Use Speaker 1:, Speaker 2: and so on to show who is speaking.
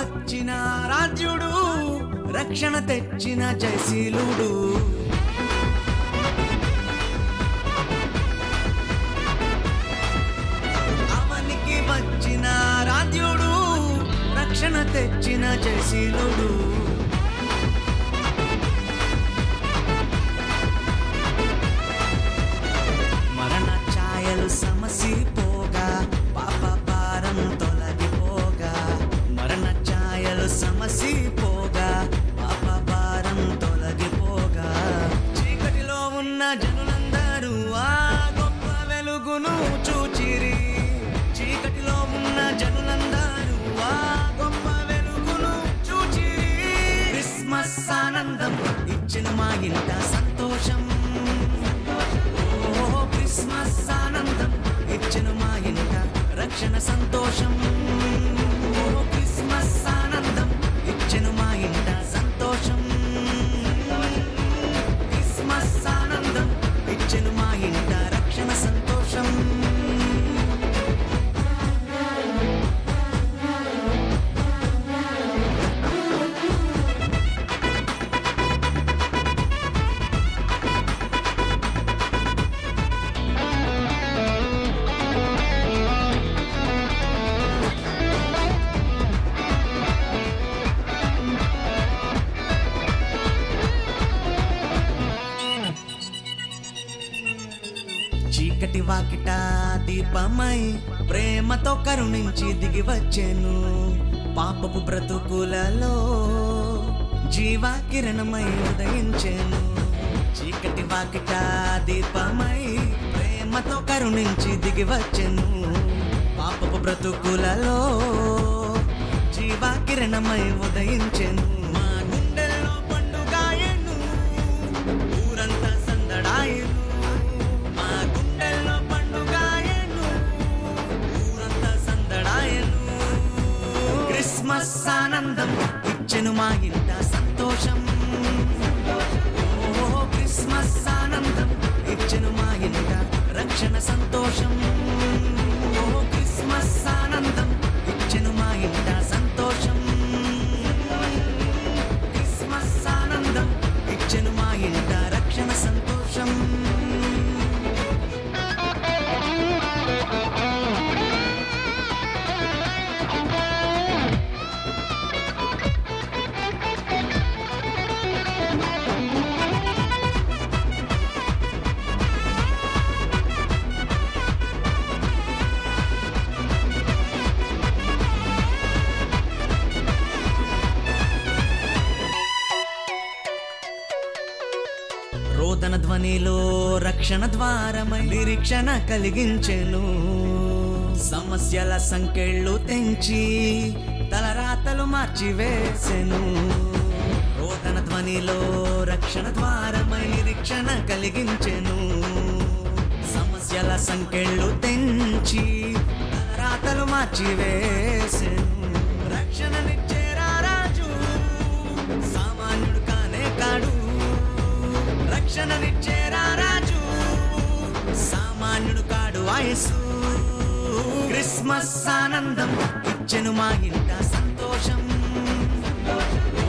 Speaker 1: వచ్చిన రాజ్యుడు రక్షణ తెచ్చిన జయశీలుడు అవనికి వచ్చిన రాజ్యుడు రక్షణ తెచ్చిన జయశీలుడు మరణ ఛాయలు సమసిపోగా పాప భారం తొలగిపోగా మరణ ఛాయలు సమసిపోగా పాప భారం తొలగిపోగా చీకటిలో ఉన్న జనులందరూ ఆ గొప్ప వెలుగును చూచిరి చీకటిలో ఉన్న జనులందరూ ఆ గొప్ప వెలుగును చూచిరి క్రిస్మస్ ఆనందం ఇచ్చిన మా ఇంట సంతోషం ఓ క్రిస్మస్ ఆనందం ఇచ్చిన మా ఇంట రక్షణ సంతోషం ఓ క్రిస్మస్ ఆనందం ఇచ్చిన మా ఇంట సంతోషం క్రిస్మస్ ఆనందం ఇచ్చిన మా ఇంట రక్షణ సంతోషం చీకటి వాకిట దీపమై ప్రేమతో కరుణించి దిగి వచ్చెను పాపపు బ్రతుకులలో జీవా కిరణమై ఉదయించెను చీకటి వాకిట దీపమై ప్రేమతో కరుణించి దిగి వచ్చెను పాపపు బ్రతుకులలో జీవా కిరణమై ఉదయించెను మా గుండెల్లో పండుగాయను ఊరంతా సందడాయను మా గుండెల్లో పండుగాయను ఊరంతా సందడాయను క్రిస్మస్ ఆనందం ఇచ్చెను మా ఇంట సంతోషం ఓ క్రిస్మస్ ఆనందం ఇచ్చెను మా ఇంట రక్షణ సంతోషం ఓ క్రిస్మస్ ఆనందం ఇచ్చెను మా ఇంట సంతోషం క్రిస్మస్ ఆనందం ఇచ్చెను మా ఇంట రక్షణ సంతోషం రోదన ధ్వనిలో రక్షణ ద్వారమై నిరీక్షణ కలిగించెను సమస్యల సంకెళ్ళు తెంచి తలరాతలు మార్చివేసెను రోదన ధ్వనిలో రక్షణ ద్వారమై నిరీక్షణ కలిగించెను సమస్యల సంకెళ్ళు తెంచి తలరాతలు మార్చివేసెను రక్షణనిచ్చేరా రాజు సామాన్యుడు కానే కాడు రక్షణనిచ్చేరా రాజు సామాన్యుడు కాడు వయసు క్రిస్మస్ ఆనందం ఇచ్చెను మా ఇంట సంతోషం